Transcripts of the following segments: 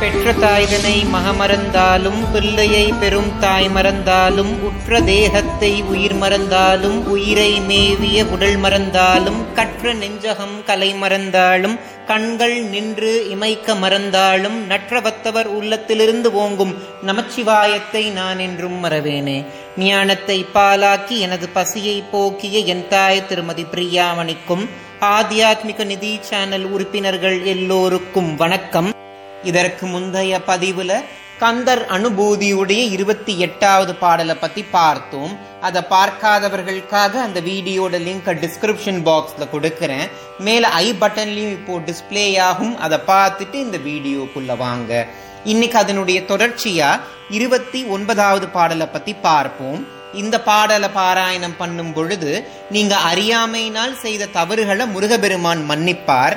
பெற்ற தாய்தனை மகமறந்தாலும் பிள்ளையை பெரும் தாய் மறந்தாலும் உற்ற தேகத்தை உயிர் மறந்தாலும் உயிரை மேவிய உடல் மறந்தாலும் கற்ற நெஞ்சகம் கலை மறந்தாலும் கண்கள் நின்று இமைக்க மறந்தாலும் நற்றவத்தவர் உள்ளத்திலிருந்து ஓங்கும் நமச்சிவாயத்தை நான் என்றும் மறவேனே ஞானத்தை பாலாக்கி எனது பசியை போக்கிய என் தாய் திருமதி பிரியாமணிக்கும் ஆத்தியாத்மிக நிதி சேனல் உறுப்பினர்கள் எல்லோருக்கும் வணக்கம் இதற்கு முந்தைய பதிவுல கந்தர் அனுபூதியுடைய இருபத்தி எட்டாவது பாடலை பத்தி பார்த்தோம் அதை பார்க்காதவர்களுக்காக அந்த வீடியோட லிங்க் டிஸ்கிரிப்ஷன் பாக்ஸ்ல கொடுக்கறேன் மேல ஐ பட்டன்லயும் இப்போ டிஸ்ப்ளே ஆகும் அதை பார்த்துட்டு இந்த வீடியோக்குள்ள வாங்க இன்னைக்கு அதனுடைய தொடர்ச்சியா இருபத்தி ஒன்பதாவது பாடலை பத்தி பார்ப்போம் இந்த பாடலை பாராயணம் பண்ணும் பொழுது நீங்க அறியாமையினால் செய்த தவறுகளை முருகபெருமான் மன்னிப்பார்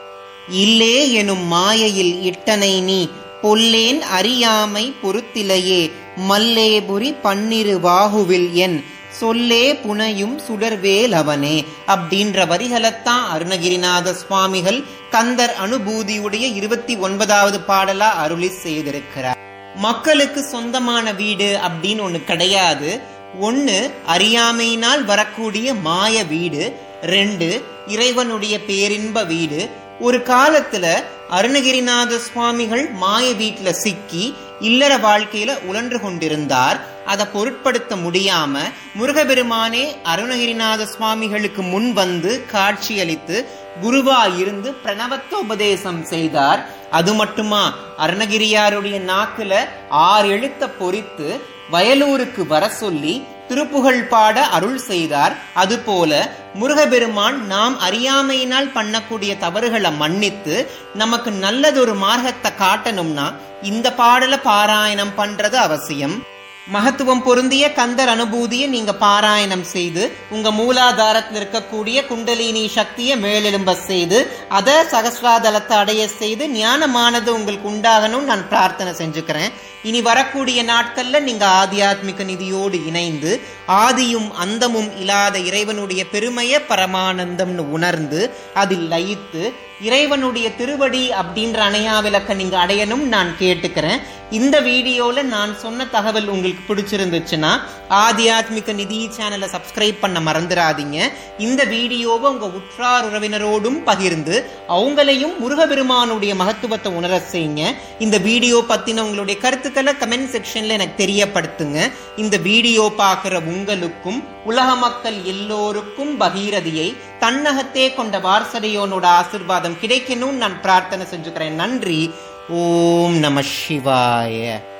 இல்லே எனும் மாயையில் இட்டனை நீ பொல்லேன் அறியாமை பொறுத்திலையே மல்லேபுரி பன்னிரு வாகுவில் என் சொல்லே புனையும் சுடர்வேல் அவனே அப்படின்ற வரிகளைத்தான் அருணகிரிநாத சுவாமிகள் கந்தர் அனுபூதியுடைய இருபத்தி ஒன்பதாவது பாடலா அருளி செய்திருக்கிறார் மக்களுக்கு சொந்தமான வீடு அப்படின்னு ஒண்ணு கிடையாது ஒன்னு அறியாமையினால் வரக்கூடிய மாய வீடு ரெண்டு இறைவனுடைய பேரின்ப வீடு ஒரு காலத்துல அருணகிரிநாத சுவாமிகள் மாய வீட்டுல சிக்கி இல்லற வாழ்க்கையில உழன்று கொண்டிருந்தார் அதை பொருட்படுத்த முடியாம முருகபெருமானே அருணகிரிநாத சுவாமிகளுக்கு முன் வந்து காட்சியளித்து குருவா இருந்து பிரணவத்த உபதேசம் செய்தார் அது மட்டுமா அருணகிரியாருடைய நாக்குல ஆறு எழுத்த பொறித்து வயலூருக்கு வர சொல்லி திருப்புகழ் பாட அருள் செய்தார் அதுபோல முருகபெருமான் நாம் அறியாமையினால் பண்ணக்கூடிய தவறுகளை மன்னித்து நமக்கு நல்லதொரு மார்க்கத்தை காட்டணும்னா இந்த பாடலை பாராயணம் பண்றது அவசியம் மகத்துவம் பொருந்திய கந்தர் அனுபூதியை நீங்க பாராயணம் செய்து உங்க மூலாதாரத்தில் இருக்கக்கூடிய குண்டலினி சக்தியை மேலெழும்ப செய்து அதை சகசிராதலத்தை அடைய செய்து ஞானமானது உங்களுக்கு உண்டாகணும் நான் பிரார்த்தனை செஞ்சுக்கிறேன் இனி வரக்கூடிய நாட்கள்ல நீங்க ஆத்தியாத்மிக நிதியோடு இணைந்து ஆதியும் அந்தமும் இல்லாத இறைவனுடைய பெருமைய பரமானந்தம்னு உணர்ந்து அதில் லயித்து இறைவனுடைய திருவடி அப்படின்ற அணையா விளக்க நீங்க அடையணும் நான் கேட்டுக்கிறேன் இந்த வீடியோல நான் சொன்ன தகவல் உங்களுக்கு பிடிச்சிருந்துச்சுன்னா ஆத்தியாத்மிக நிதி சேனலை சப்ஸ்கிரைப் பண்ண மறந்துடாதீங்க இந்த வீடியோவை உங்க உற்றார் உறவினரோடும் பகிர்ந்து அவங்களையும் முருகபெருமானுடைய மகத்துவத்தை உணர செய்யுங்க இந்த வீடியோ பத்தின உங்களுடைய கருத்துக்களை கமெண்ட் செக்ஷன்ல எனக்கு தெரியப்படுத்துங்க இந்த வீடியோ பார்க்குற உங்களுக்கும் உலக மக்கள் எல்லோருக்கும் பகீரதியை தன்னகத்தே கொண்ட வாரசதையோனோட ஆசிர்வாதம் கிடைக்கணும்னு நான் பிரார்த்தனை செஞ்சுக்கிறேன் நன்றி ஓம் நம சிவாய